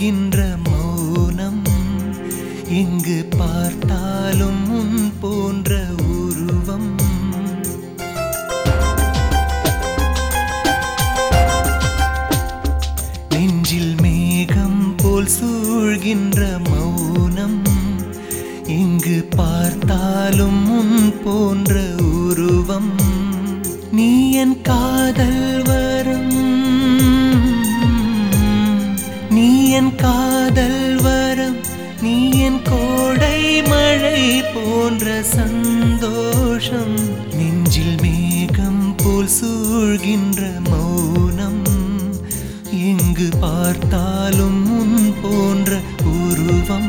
சூழ்கின்ற மௌனம் எங்கு பார்த்தாலும் உன் போன்ற உருவம் நெஞ்சில் மேகம் போல் சூழ்கின்ற மௌனம் எங்கு பார்த்தாலும் உன் போன்ற உருவம் நீ என் காதல் வரும் நீ என் காதல் வரம் நீ என் கோடை மழை போன்ற சந்தோஷம் நெஞ்சில் மேகம் போல் சூழ்கின்ற மௌனம் எங்கு பார்த்தாலும் உன் போன்ற உருவம்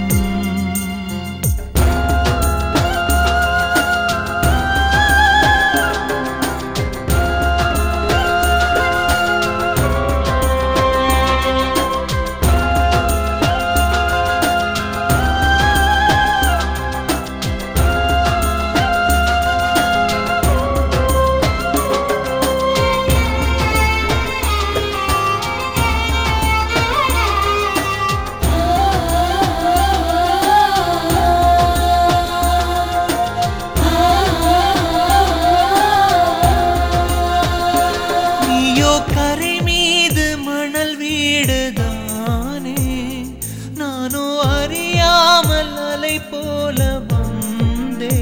நீயோ கரை மீது மணல் வீடுதானே நானோ அறியாமல் அலை போல வந்தே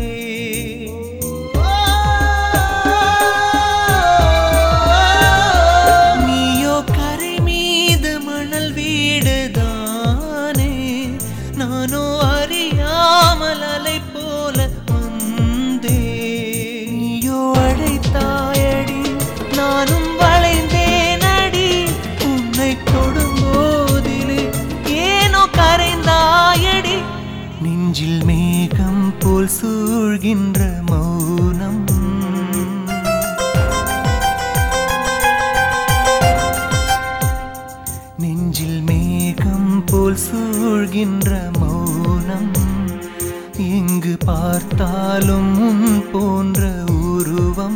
நீயோ கரை மீது மணல் வீடுதானே நானோ அறியாமல் அலை போல வந்தே நீயோ அழைத்தாயடி நானும் வளைந்தேன் அடி உன்னை தொடும்போதிலே ஏனோ கரைந்தாயடி நெஞ்சில் மேகம் போல் சூழ்கின்ற மௌனம் நெஞ்சில் மேகம் போல் சூழ்கின்ற மௌனம் எங்கு பார்த்தாலும் உன் போன்ற உருவம்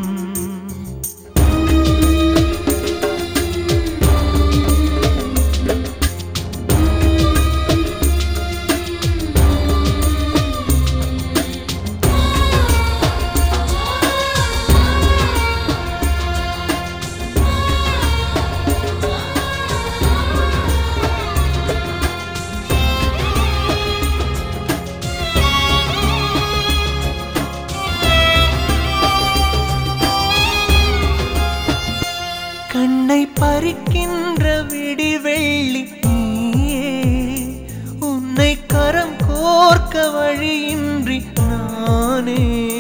கண்ணை பறிக்கின்ற விடிவெள்ளி நீயே உன்னை கரம் கோர்க்க வழியின்றி நானே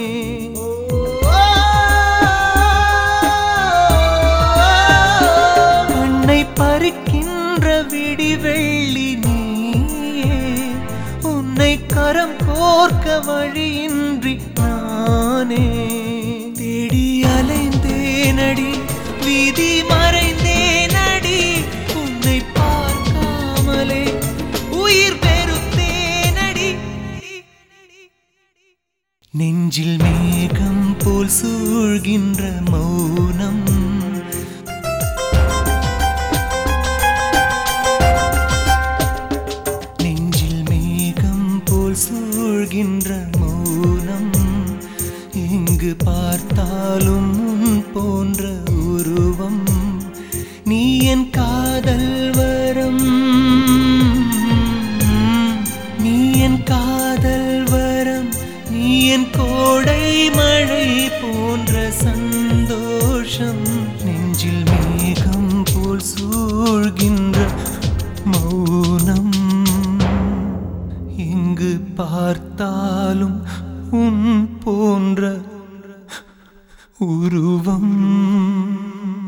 கண்ணை பறிக்கின்ற விடிவெள்ளி நீயே உன்னை கரம் கோர்க்க வழியின்றி நானே தேடி அலைந்தேனடி வீதி மறைந்தேனடி உன்னை பார்க்காமலே உயிர் பெருத்தேனடி நெஞ்சில் மேகம் போல் சூழ்கின்ற மௌனம் நெஞ்சில் மேகம் போல் சூழ்கின்ற மௌனம் எங்கு பார்த்தாலும் உன் போன்ற உருவம் நீ என் காதல் வரம் நீ என் காதல் வரம் நீ என் கோடை மழை போன்ற சந்தோஷம் நெஞ்சில் மேகம் போல் சூழ்கின்ற மௌனம் எங்கு பார்த்தாலும் உன் போன்ற உருவம்